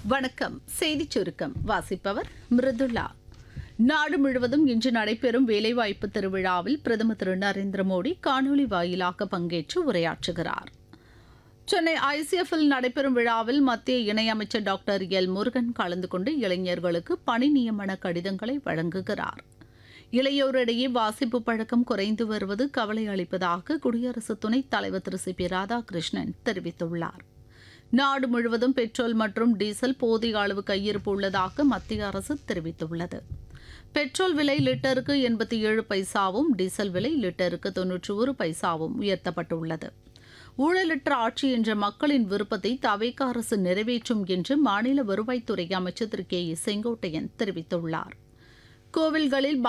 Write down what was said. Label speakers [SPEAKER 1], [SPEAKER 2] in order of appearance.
[SPEAKER 1] வணக்கம் செய்திச் சுருக்கம் வாசிப்பவர் மிருதுளா நாடு முழுவதும் இன்று நடைபெறும் வேலைவாய்ப்பு திருவிழாவில் பிரதமர் திரு நரேந்திர மோடி காணொலி வாயிலாக பங்கேற்று உரையாற்றுகிறார் சென்னை ஐசிஎஃப்இல் நடைபெறும் விழாவில் மத்திய இணையமைச்சர் டாக்டர் எல் முருகன் கலந்து கொண்டு இளைஞர்களுக்கு பணி நியமன கடிதங்களை வழங்குகிறார் இளையோரிடையே வாசிப்பு பழக்கம் குறைந்து வருவது கவலை அளிப்பதாக குடியரசு துணைத் தலைவர் திரு சி பி ராதாகிருஷ்ணன் தெரிவித்துள்ளார் நாடு முழுவதும் பெட்ரோல் மற்றும் டீசல் போதிய அளவு கையிருப்பு உள்ளதாக மத்திய அரசு தெரிவித்துள்ளது பெட்ரோல் விலை லிட்டருக்கு எண்பத்தி ஏழு பைசாவும் டீசல் விலை லிட்டருக்கு தொன்னூற்றி ஒரு பைசாவும் உயர்த்தப்பட்டுள்ளது ஊழலற்ற ஆட்சி என்ற மக்களின் விருப்பத்தை தவேக அரசு நிறைவேற்றும் என்று மாநில வருவாய்த்துறை அமைச்சர் திரு கே ஏ செங்கோட்டையன் தெரிவித்துள்ளார் கோவில்களில்